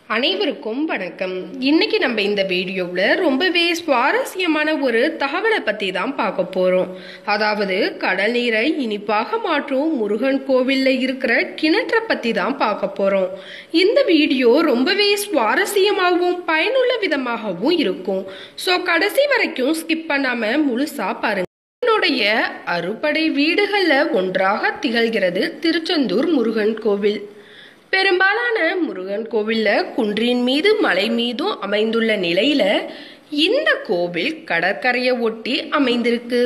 அனைவருக்கும் வணக்கம் இன்னைக்கு நம்ம இந்த வீடியோவில் ரொம்பவே சுவாரஸ்யமான ஒரு தகவலை பற்றி தான் பார்க்க போகிறோம் அதாவது கடல் நீரை இனிப்பாக மாற்றும் முருகன் கோவிலில் இருக்கிற கிணற்றை பற்றி தான் பார்க்க போகிறோம் இந்த வீடியோ ரொம்பவே சுவாரஸ்யமாகவும் பயனுள்ள விதமாகவும் இருக்கும் ஸோ கடைசி வரைக்கும் ஸ்கிப் பண்ணாமல் முழுசாக பாருங்க என்னுடைய அறுபடை வீடுகளில் ஒன்றாக திகழ்கிறது திருச்செந்தூர் முருகன் கோவில் பெரும்பாலான முருகன் கோவில்ல குன்றின் மீது மலை மீதும் அமைந்துள்ள நிலையில இந்த கோவில் கடற்கரையை ஒட்டி அமைந்திருக்கு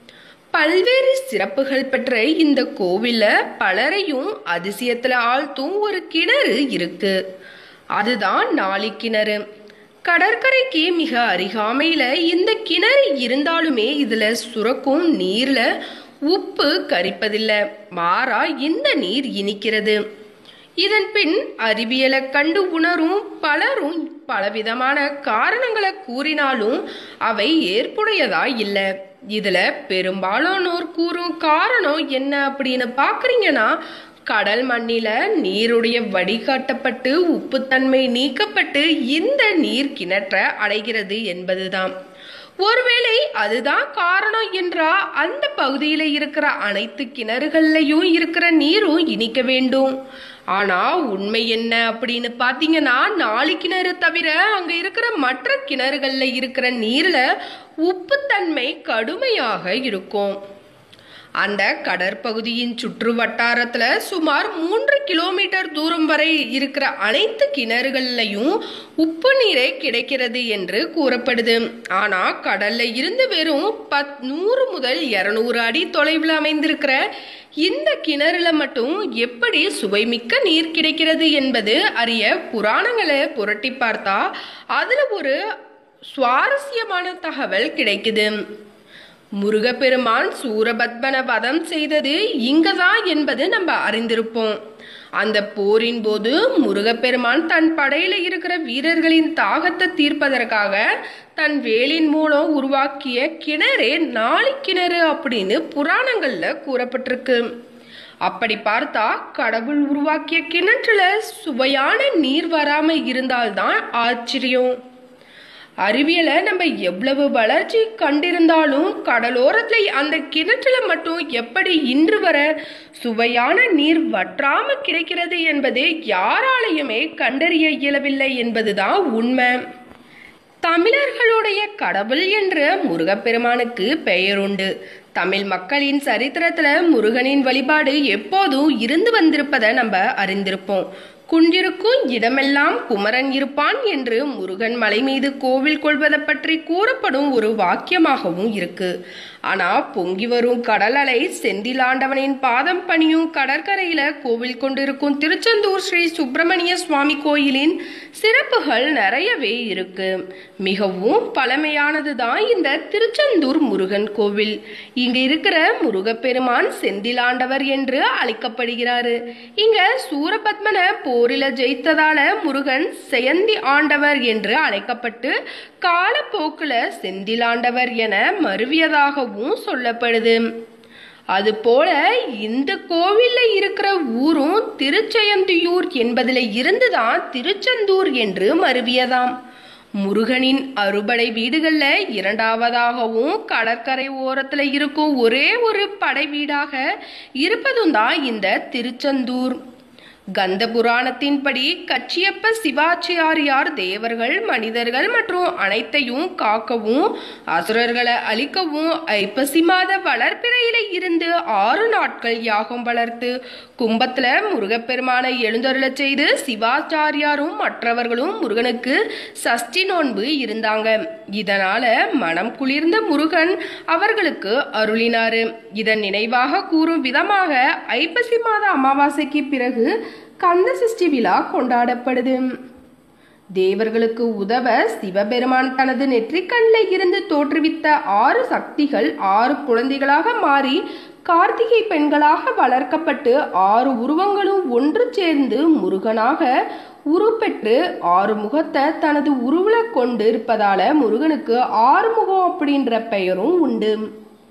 பல்வேறு சிறப்புகள் பெற்ற இந்த கோவில்ல பலரையும் அதிசயத்துல ஆழ்த்தும் ஒரு கிணறு இருக்கு அதுதான் நாளி கிணறு கடற்கரைக்கு மிக அருகாமையில இந்த கிணறு இருந்தாலுமே இதுல சுரக்கும் நீர்ல உப்பு கரிப்பதில்லை மாறா இந்த நீர் இனிக்கிறது இதன் பின் அறிவியலை கண்டு உணரும் பலரும் பலவிதமான காரணங்களை கூறினாலும் அவை ஏற்புடையதா இல்லை இதுல பெரும்பாலானோர் கூறும் காரணம் என்ன அப்படின்னு பாக்குறீங்கன்னா கடல் மண்ணில நீருடைய வடிகாட்டப்பட்டு உப்புத்தன்மை நீக்கப்பட்டு இந்த நீர் கிணற்ற அடைகிறது என்பதுதான் ஒருவேளை அதுதான் காரணம் என்றா அந்த பகுதியில இருக்கிற அனைத்து கிணறுகள்லையும் இருக்கிற நீரும் இனிக்க வேண்டும் ஆனா உண்மை என்ன அப்படின்னு பாத்தீங்கன்னா நாலு கிணறு தவிர அங்க இருக்கிற மற்ற கிணறுகள்ல இருக்கிற நீர்ல உப்புத்தன்மை கடுமையாக இருக்கும் அந்த கடற்பகுதியின் சுற்று வட்டாரத்துல சுமார் மூன்று கிலோமீட்டர் தூரம் வரை இருக்கிற அனைத்து கிணறுகள்லையும் உப்பு நீரே கிடைக்கிறது என்று கூறப்படுது ஆனா கடல்ல இருந்து வெறும் பத் நூறு முதல் இருநூறு அடி தொலைவில் அமைந்திருக்கிற இந்த கிணறுல மட்டும் எப்படி சுவைமிக்க நீர் கிடைக்கிறது என்பது அறிய புராணங்களை புரட்டி பார்த்தா அதுல ஒரு சுவாரஸ்யமான தகவல் கிடைக்குது முருகப்பெருமான் சூரபத்மன வதம் செய்தது இங்கதான் என்பது நம்ம அறிந்திருப்போம் அந்த போரின் போது முருகப்பெருமான் தன் படையில இருக்கிற வீரர்களின் தாகத்தை தீர்ப்பதற்காக தன் வேலின் மூலம் உருவாக்கிய கிணறே நாளி கிணறு அப்படின்னு புராணங்கள்ல கூறப்பட்டிருக்கு அப்படி பார்த்தா கடவுள் உருவாக்கிய கிணற்றுல சுவையான நீர் வராம இருந்தால்தான் ஆச்சரியம் அறிவியலை நம்ம எவ்வளவு வளர்ச்சி கண்டிருந்தாலும் கடலோரத்தில் அந்த கிணற்றுல மட்டும் எப்படி இன்று வர சுவையான நீர் வற்றாம கிடைக்கிறது என்பது யாராலையுமே கண்டறிய இயலவில்லை என்பதுதான் உண்மை தமிழர்களுடைய கடவுள் என்ற முருகப்பெருமானுக்கு பெயருண்டு தமிழ் மக்களின் சரித்திரத்துல முருகனின் வழிபாடு எப்போதும் இருந்து வந்திருப்பதை நம்ம அறிந்திருப்போம் குன்றிருக்கும் இடமெல்லாம் குமரன் இருப்பான் என்று முருகன் மலை மீது கோவில் கொள்வதை பற்றி கூறப்படும் ஒரு வாக்கியமாகவும் இருக்கு ஆனா பொங்கி வரும் கடல் அலை செந்திலாண்டவனின் பாதம் பணியும் கடற்கரையில கோவில் கொண்டிருக்கும் திருச்செந்தூர் ஸ்ரீ சுப்பிரமணிய சுவாமி கோயிலின் சிறப்புகள் நிறையவே இருக்கு மிகவும் பழமையானதுதான் இந்த திருச்செந்தூர் முருகன் கோவில் இங்க இருக்கிற முருகப்பெருமான் செந்திலாண்டவர் என்று அழைக்கப்படுகிறாரு இங்க சூரபத்மன போரில ஜெயித்ததால முருகன் செயந்தி ஆண்டவர் என்று அழைக்கப்பட்டு காலப்போக்குல செந்திலாண்டவர் என மருவியதாகவும் சொல்லப்படுது அதுபோல இந்த கோவில்ல இருக்கிற ஊரும் திருச்செயந்தியூர் என்பதில் இருந்துதான் திருச்செந்தூர் என்று மருவியதாம் முருகனின் அறுபடை வீடுகள்ல இரண்டாவதாகவும் கடற்கரை ஓரத்துல இருக்கும் ஒரே ஒரு படை வீடாக இருப்பதும் தான் இந்த திருச்செந்தூர் கந்த புராணத்தின்படி கச்சியப்ப சிவாச்சாரியார் தேவர்கள் மனிதர்கள் மற்றும் அனைத்தையும் காக்கவும் அசுரர்களை அழிக்கவும் ஐப்பசி மாத வளர்ப்பிறையில இருந்து ஆறு நாட்கள் யாகம் வளர்த்து கும்பத்துல முருகப்பெருமானை எழுந்தருளச் செய்து சிவாச்சாரியாரும் மற்றவர்களும் முருகனுக்கு சஷ்டி நோன்பு இருந்தாங்க இதனால மனம் குளிர்ந்த முருகன் அவர்களுக்கு அருளினாரு இதன் நினைவாக கூறும் விதமாக ஐப்பசி மாத அமாவாசைக்கு பிறகு கந்த சஷ்டி விழா கொண்டாடப்படுது தேவர்களுக்கு உதவ சிவபெருமான் தனது நெற்றிக்கண்ணில் இருந்து தோற்றுவித்த ஆறு சக்திகள் ஆறு குழந்தைகளாக மாறி கார்த்திகை பெண்களாக வளர்க்கப்பட்டு ஆறு உருவங்களும் ஒன்று சேர்ந்து முருகனாக உருப்பெற்று ஆறு முகத்தை தனது உருவில கொண்டு இருப்பதால முருகனுக்கு ஆறுமுகம் அப்படின்ற பெயரும் உண்டு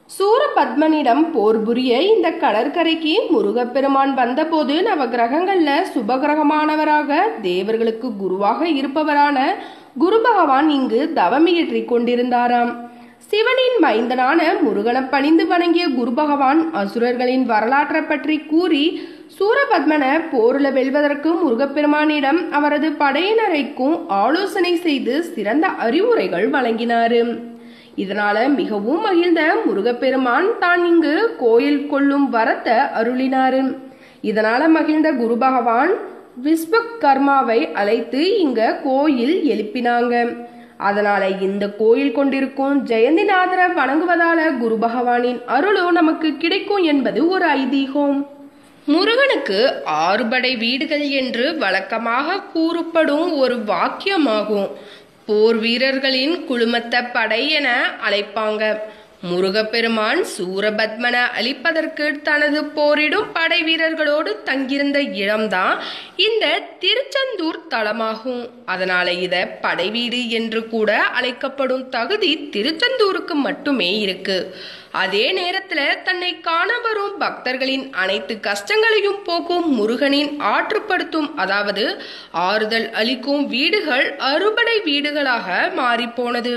சூரபத்மனிடம் போர் புரிய இந்த கடற்கரைக்கு முருகப்பெருமான் வந்தபோது நவகிரகங்கள்ல சுபகிரகமானவராக தேவர்களுக்கு குருவாக இருப்பவரான குரு பகவான் இங்கு தவமியற்றி கொண்டிருந்தாராம் சிவனின் மைந்தனான முருகனை பணிந்து வணங்கிய குரு பகவான் அசுரர்களின் வரலாற்றை பற்றி கூறி சூரபத்மனை போரில் வெல்வதற்கு முருகப்பெருமானிடம் அவரது படையினரைக்கும் ஆலோசனை செய்து சிறந்த அறிவுரைகள் வழங்கினார் இதனால மிகவும் மகிழ்ந்த முருகப்பெருமான் தான் இங்கு கோயில் கொள்ளும் வரத்தை அருளினாரு இதனால மகிழ்ந்த குரு பகவான் விஸ்வகர்மாவை அழைத்து இங்க கோயில் எழுப்பினாங்க அதனால இந்த கோயில் கொண்டிருக்கும் ஜெயந்திநாதரை வணங்குவதால குரு பகவானின் அருளும் நமக்கு கிடைக்கும் என்பது ஒரு ஐதீகம் முருகனுக்கு ஆறுபடை வீடுகள் என்று வழக்கமாக கூறப்படும் ஒரு வாக்கியமாகும் போர் வீரர்களின் குழுமத்த படை என அழைப்பாங்க முருகப்பெருமான் சூரபத்மனை அழிப்பதற்கு தனது போரிடும் படை வீரர்களோடு தங்கியிருந்த இடம்தான் இந்த திருச்செந்தூர் தலமாகும் அதனால இத படைவீடு என்று கூட அழைக்கப்படும் தகுதி திருச்செந்தூருக்கு மட்டுமே இருக்கு அதே நேரத்துல தன்னை காண வரும் பக்தர்களின் அனைத்து கஷ்டங்களையும் போக்கும் முருகனின் ஆற்றுப்படுத்தும் அதாவது ஆறுதல் அளிக்கும் வீடுகள் அறுபடை வீடுகளாக மாறிப்போனது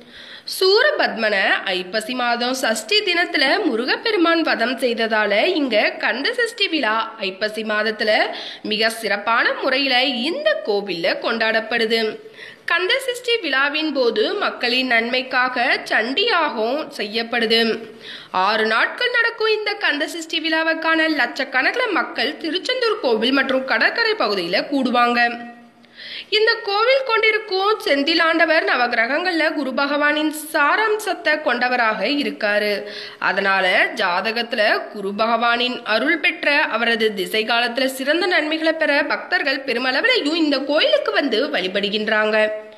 சூரபத்மன ஐப்பசி மாதம் சஷ்டி தினத்துல முருகப்பெருமான் வதம் செய்ததால இங்க கந்த சஷ்டி விழா ஐப்பசி மாதத்துல மிக சிறப்பான முறையில இந்த கோவில்ல கொண்டாடப்படுது கந்த சஷ்டி விழாவின் போது மக்களின் நன்மைக்காக சண்டியாகவும் செய்யப்படுது ஆறு நாட்கள் நடக்கும் இந்த கந்த சஷ்டி விழாவுக்கான லட்சக்கணக்கில் மக்கள் திருச்செந்தூர் கோவில் மற்றும் கடற்கரை பகுதியில் கூடுவாங்க இந்த கோவில் கொண்டிருக்கும் செந்திலாண்டவர் நவகிரகங்கள்ல குரு பகவானின் சாராம்சத்தை கொண்டவராக இருக்காரு அதனால ஜாதகத்துல குரு பகவானின் அருள் பெற்ற அவரது திசை காலத்துல சிறந்த நன்மைகளை பெற பக்தர்கள் பெருமளவிலையும் இந்த கோயிலுக்கு வந்து வழிபடுகின்றாங்க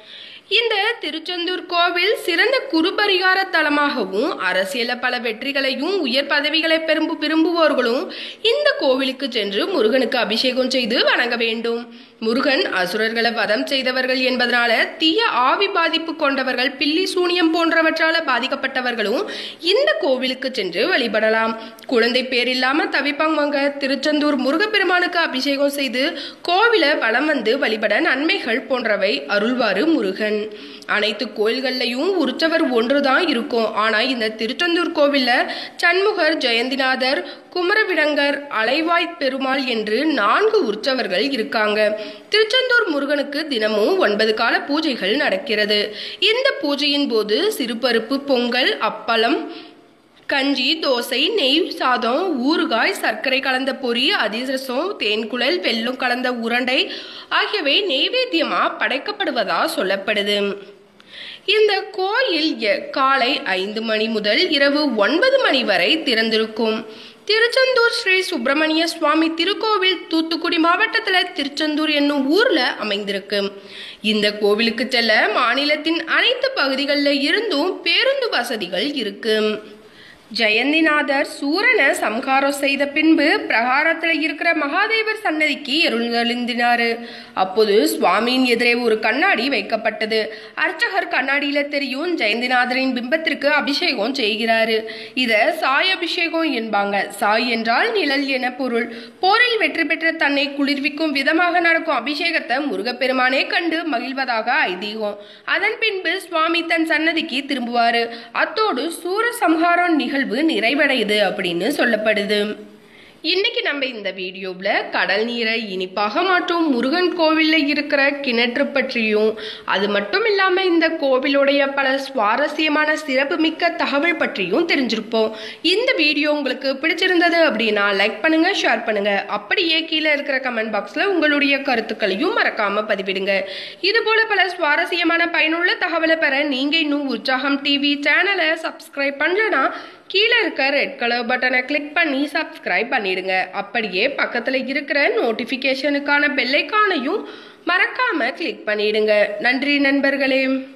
இந்த திருச்செந்தூர் கோவில் சிறந்த குருபரிகார தலமாகவும் அரசியல பல வெற்றிகளையும் உயர் பதவிகளை பெரும் விரும்புவோர்களும் இந்த கோவிலுக்கு சென்று முருகனுக்கு அபிஷேகம் செய்து வணங்க வேண்டும் முருகன் அசுரர்களை வதம் செய்தவர்கள் என்பதனால தீய ஆவி பாதிப்பு கொண்டவர்கள் பில்லி சூனியம் போன்றவற்றால பாதிக்கப்பட்டவர்களும் இந்த கோவிலுக்கு சென்று வழிபடலாம் குழந்தை பேர் இல்லாம தவிப்பாங்க திருச்செந்தூர் முருகப்பெருமானுக்கு அபிஷேகம் செய்து கோவில வலம் வந்து வழிபட நன்மைகள் போன்றவை அருள்வாரு முருகன் அனைத்து கோயில்கள்லையும் உற்சவர் ஒன்றுதான் இருக்கும் ஆனா இந்த திருச்செந்தூர் கோவில்ல சண்முகர் ஜெயந்திநாதர் குமரவிடங்கர் அலைவாய் பெருமாள் என்று நான்கு உற்சவர்கள் இருக்காங்க திருச்செந்தூர் முருகனுக்கு தினமும் ஒன்பது கால பூஜைகள் நடக்கிறது இந்த பூஜையின் போது சிறுபருப்பு பொங்கல் அப்பளம் கஞ்சி தோசை நெய் சாதம் ஊறுகாய் சர்க்கரை கலந்த பொரி அதிரசம் தேன்குழல் வெல்லம் கலந்த உருண்டை ஆகியவை நெய்வேத்தியமா படைக்கப்படுவதா சொல்லப்படுது இந்த கோயில் எ- காலை ஐந்து மணி முதல் இரவு ஒன்பது மணி வரை திறந்திருக்கும் திருச்செந்தூர் ஸ்ரீ சுப்பிரமணிய சுவாமி திருக்கோவில் தூத்துக்குடி மாவட்டத்துல திருச்செந்தூர் என்னும் ஊர்ல அமைந்திருக்கு இந்த கோவிலுக்கு செல்ல மாநிலத்தின் அனைத்து பகுதிகளில் இருந்தும் பேருந்து வசதிகள் இருக்கு ஜெயந்திநாதர் சூரனை சம்ஹாரம் செய்த பின்பு பிரகாரத்தில் இருக்கிற மகாதேவர் சன்னதிக்கு எழுந்தெழுந்தினாரு அப்போது சுவாமியின் எதிரே ஒரு கண்ணாடி வைக்கப்பட்டது அர்ச்சகர் கண்ணாடியில தெரியும் ஜெயந்திநாதரின் பிம்பத்திற்கு அபிஷேகம் செய்கிறாரு இத சாய் அபிஷேகம் என்பாங்க சாய் என்றால் நிழல் என பொருள் போரில் வெற்றி பெற்ற தன்னை குளிர்விக்கும் விதமாக நடக்கும் அபிஷேகத்தை முருகப்பெருமானே கண்டு மகிழ்வதாக ஐதீகம் அதன் பின்பு சுவாமி தன் சன்னதிக்கு திரும்புவாரு அத்தோடு சூர சம்ஹாரம் நிகழ்வு நிறைவடையுது அப்படின்னு சொல்லப்படுது இன்னைக்கு நம்ம இந்த வீடியோவில் கடல் நீரை இனிப்பாக மாற்றும் முருகன் கோவிலில் இருக்கிற கிணற்று பற்றியும் அது மட்டும் இல்லாமல் இந்த கோவிலுடைய பல சுவாரஸ்யமான சிறப்புமிக்க தகவல் பற்றியும் தெரிஞ்சிருப்போம் இந்த வீடியோ உங்களுக்கு பிடிச்சிருந்தது அப்படின்னா லைக் பண்ணுங்க ஷேர் பண்ணுங்க அப்படியே கீழே இருக்கிற கமெண்ட் பாக்ஸில் உங்களுடைய கருத்துக்களையும் மறக்காம பதிவிடுங்க இது போல பல சுவாரஸ்யமான பயனுள்ள தகவலை பெற நீங்க இன்னும் உற்சாகம் டிவி சேனலை சப்ஸ்கிரைப் பண்ணலனா கீழே இருக்க ரெட் கலர் பட்டனை கிளிக் பண்ணி சப்ஸ்கிரைப் பண்ணிடுங்க அப்படியே பக்கத்தில் இருக்கிற நோட்டிஃபிகேஷனுக்கான பெல்லைக்கானையும் மறக்காம கிளிக் பண்ணிடுங்க நன்றி நண்பர்களே